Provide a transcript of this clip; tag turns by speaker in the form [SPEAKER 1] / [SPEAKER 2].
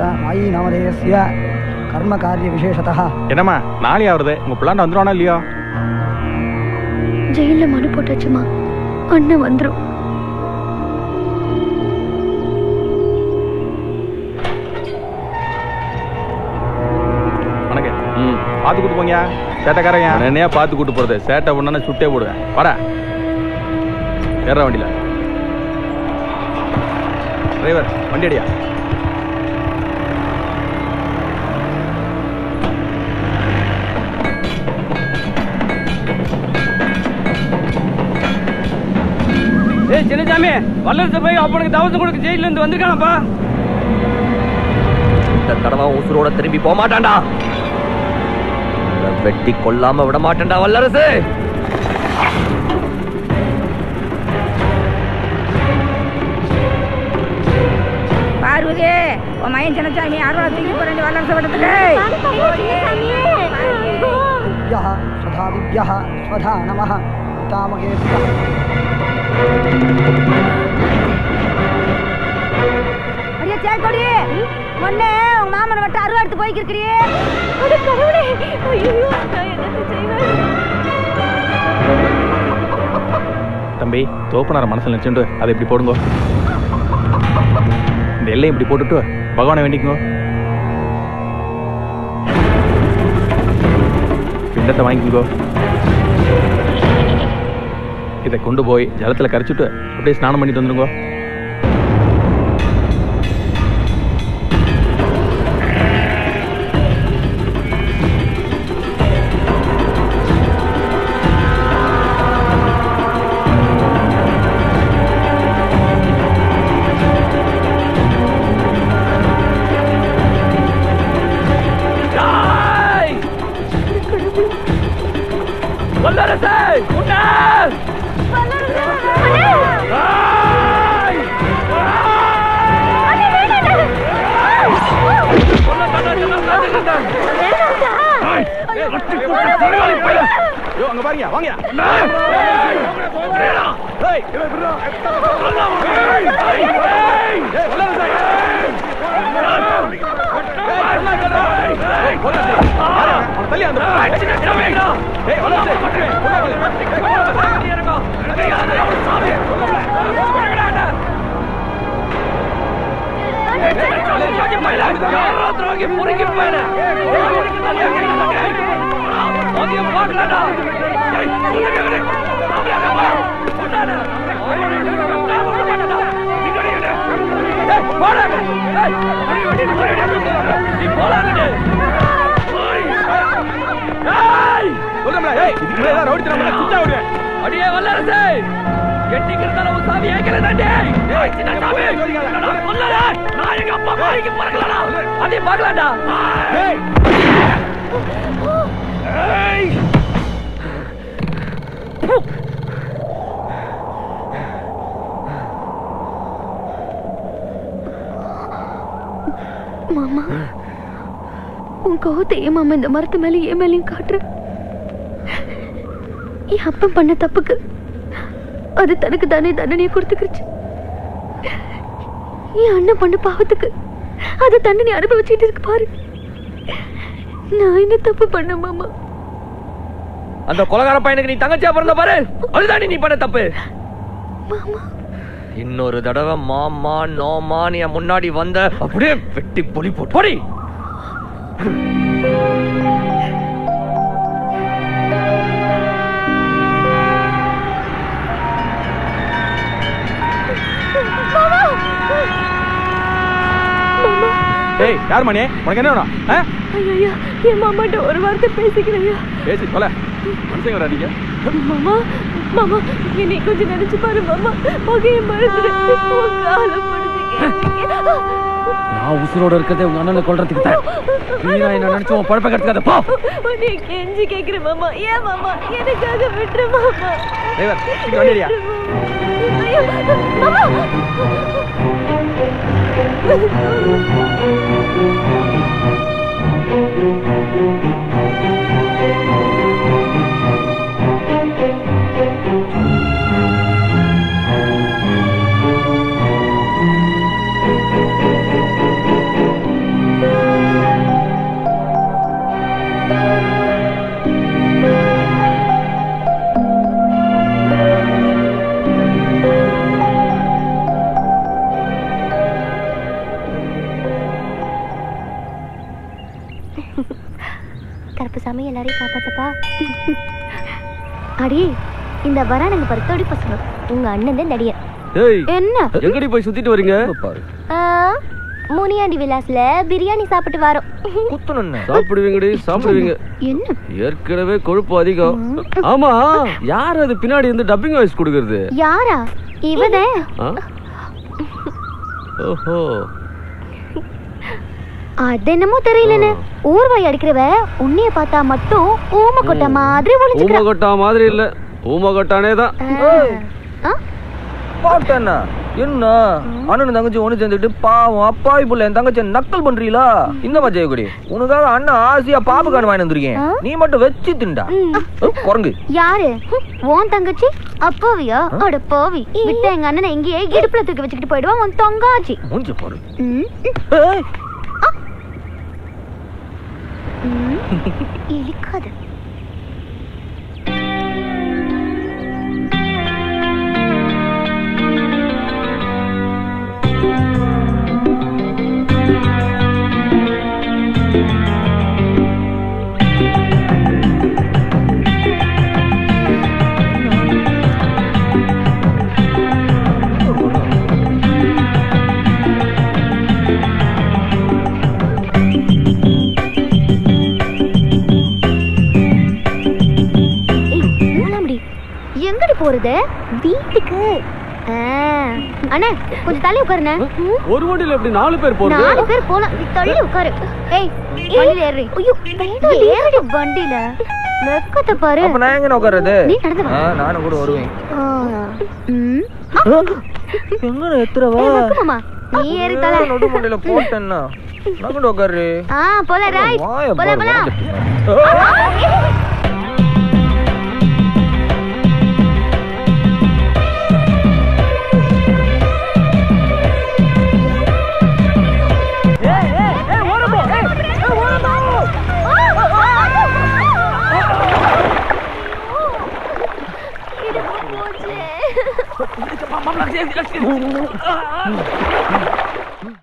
[SPEAKER 1] மாயி நாமதேயஸ்ய கர்ம காரிய விசேஷதः
[SPEAKER 2] என்னம்மா நாளை ஆகுறது உங்க பிள்ளாண்ட வந்துருவானா இல்லையோ
[SPEAKER 3] ஜெயில மனு போட்டாச்சுமா அண்ணன் வந்துரும்
[SPEAKER 2] வணக்கம் ம் பார்த்து கூட்டு போங்க சேட்டைக்காரங்க என்னையா பார்த்து கூட்டு போறது சேட்டை பண்ணா சுட்டே போடுவேன் வர ஏற வண்டியில டிரைவர் வண்டி அடியா
[SPEAKER 4] ஏய் சின்னசாமி வல்லரசு போய் அப்பனுக்கு தவசம் கொடுக்க ஜெயில இருந்து வந்திருக்கானப்பா
[SPEAKER 5] இந்த தடவை உசுரோட திரும்பி போக மாட்டான்டா இவனை வெட்டி கொல்லாம விட மாட்டேன்டா வல்லரசு
[SPEAKER 6] பார்வதி உன் மயன் சின்னச்சாமி அருவா தூக்கி போற வல்லரசு படத்துக்கு
[SPEAKER 1] யः स्वधा दिव्यः स्वधा नमः पितामहेभ्यः
[SPEAKER 6] அடியே சேக்கோடி முன்னே உங்க மாமனை விட்டு அருவா எடுத்து போய்க்கிருக்கிறியே
[SPEAKER 2] தம்பி தோப்பனார மனசுல நினைச்சுட்டு அதை இப்படி போடுங்க இந்த எல்லையும் இப்படி போட்டுட்டு பகவானை வேண்டிக்கோ பிண்டத்தை வாங்கிக்கோ இதை கொண்டு போய் ஜலத்துல கரைச்சிட்டு அப்படியே ஸ்நானம் பண்ணிட்டு வந்துருங்க
[SPEAKER 5] ஜாய்! வல்லரசு முன்னே! ஜாய்!
[SPEAKER 2] ஐயோ, அங்க பாருங்க வாங்க ஏய், இவன் இப்படிடா. ஏய், வல்லரசு. ஏய், வல்லரசு. யாரு? அவனை தள்ளி அந்த ஏய், வல்லரசு. சொல்லுங்களா, ஏய், இதுக்கு மேல ஏதாவது ரவுடித்தனம் பண்ணா சுத்தா விடுவேன்.
[SPEAKER 5] அடியே வல்லரசு கெட்டிக்கிறதால உன் சாமி ஏக்கலதாண்டே ஏய் சின்ன சாமி என்னடா சொல்லல நான் எங்க அப்பா மாரிக்கு பறக்கலடா அதே பார்க்கலாம்டா
[SPEAKER 2] ஏய்,
[SPEAKER 5] ஏய்
[SPEAKER 3] மாமா உன் கோவத்தை ஏன் மாமா இந்த மரத்து மேல ஏன் மேலேயும் காட்டுற என் அப்பன் பண்ண தப்புக்கு அது தனக்கு தானே தண்டனையை கொடுத்துக்கிருச்சு என் அண்ணன் பண்ண பாவத்துக்கு அது தண்டனை அனுபவிச்சுட்டு இருக்கு பாரு நான் என்ன தப்பு பண்ண மாமா
[SPEAKER 5] அந்த கொலகார பையனுக்கு நீ தங்கச்சியா பிறந்த பாரு அதுதானே நீ பண்ண தப்பு
[SPEAKER 3] மாமா
[SPEAKER 5] இன்னொரு தடவை மாமா நோமா நீ என் முன்னாடி வந்த அப்படியே வெட்டி பொலி போட்டு போடி
[SPEAKER 2] ஏய், யார் மணி உனக்கு என்ன வேணும் ஆ?
[SPEAKER 3] ஐயா என் மாமாட்ட ஒரு வார்த்தை பேசிக்கிறேன்
[SPEAKER 2] பேசி தொலை மனுஷங்க வராதீங்க
[SPEAKER 3] மாமா மாமா என்னை கொஞ்சம் நினைச்சு பாரு மாமா புகைய மறந்துடு உன் காலை பிடிச்சு
[SPEAKER 4] நான் உசுரோட இருக்கிறதே உங்க அண்ணனை கொல்றதுக்கு தான் நீ நான் என்ன நினைச்சு உன் பழப்ப கெடுத்துக்காத போ
[SPEAKER 3] உன்னை கெஞ்சி கேக்குறேன் மாமா ஏன் மாமா எனக்காக விட்டுரு மாமா
[SPEAKER 2] டிரைவர் இங்க வண்டி அடியா
[SPEAKER 3] ஐயோ, மாமா பேசாம எல்லாரையும் காப்பாத்தப்பா அடி இந்த வரானுங்க பாரு தொடி பசங்க உங்க அண்ணன் தான் நடிகர்
[SPEAKER 4] ஏய்
[SPEAKER 3] என்ன
[SPEAKER 4] எங்கடி போய் சுத்திட்டு வரீங்க
[SPEAKER 3] ஆ, முனியாண்டி விலாஸ்ல பிரியாணி சாப்பிட்டு வரோம்
[SPEAKER 4] சாப்பிடுவீங்கடி சாப்பிடுவீங்க
[SPEAKER 3] என்ன
[SPEAKER 4] ஏற்கனவே கொழுப்பு அதிகம் ஆமா யார் அது பின்னாடி இருந்து டப்பிங் வாய்ஸ் கொடுக்கறது
[SPEAKER 3] யாரா இவதே
[SPEAKER 4] ஆ? ஓஹோ
[SPEAKER 3] அது என்னமோ தெரியலன்னு ஊர்வாய் அடிக்கிறவ உன்னைய பார்த்தா மட்டும் ஊம கொட்ட மாதிரி ஒளிச்சுக்கிறா
[SPEAKER 4] ஊமகொட்டா மாதிரி இல்ல ஊமகொட்டானே தான்
[SPEAKER 3] ஆ?
[SPEAKER 5] பாட்டண்ணா என்ன அண்ணன் தங்கச்சி ஒண்ணு சேர்ந்துட்டு பாவம் அப்பாவி புள்ள என் தங்கச்சி நக்கல் பண்றீங்களா இந்த ஜெயக்குடி உனக்காக அண்ணன் ஆசையா பாப்பு காணு வாங்கி வந்திருக்கேன்
[SPEAKER 3] ஆ?
[SPEAKER 5] நீ மட்டும் வச்சு திண்டா குரங்கு
[SPEAKER 3] யாரு ஹம், உன் தங்கச்சி அப்பாவியா அட பாவி விட்ட எங்க அண்ணனை எங்கேயே இடுப்புல தூக்கி வச்சுக்கிட்டு போயிடுவான் உன் தொங்காச்சி
[SPEAKER 5] மூஞ்சி பாரு
[SPEAKER 3] ம்,
[SPEAKER 5] ஏய்,
[SPEAKER 3] ம். இழிக்காத ஏய், மூலாம்படி எங்கடி போறது வீட்டுக்கு ஆ, அண்ணே கொஞ்சம் தள்ளி உட்காருண்ணே ம்,
[SPEAKER 4] ஒரு வண்டியில எப்படி நாலு பேர் போறது
[SPEAKER 3] நாலு பேர் போலாம் நீ தள்ளி உட்காரு ஏய் வண்டியில ஏறி ஐயோ ஏறி வண்டியில வெக்கத்தை பாரு
[SPEAKER 5] அப்ப நான் எங்க உட்கார்றது
[SPEAKER 3] நீ நடந்து வா.
[SPEAKER 5] ஆ, நானும் கூட வருவேன்
[SPEAKER 3] ஆ, ம்.
[SPEAKER 5] எங்க எத்துறவா
[SPEAKER 3] ஏய், வெக்கு மாமா நீ ஏறி தல
[SPEAKER 5] நடு மண்டையில போட்டேன்னா நான் கூட உட்காரு
[SPEAKER 3] ஆ போல ரைட்
[SPEAKER 5] வாயை
[SPEAKER 3] போல
[SPEAKER 5] பாரு,
[SPEAKER 3] போலாம்
[SPEAKER 5] வாயை.
[SPEAKER 3] போச்சு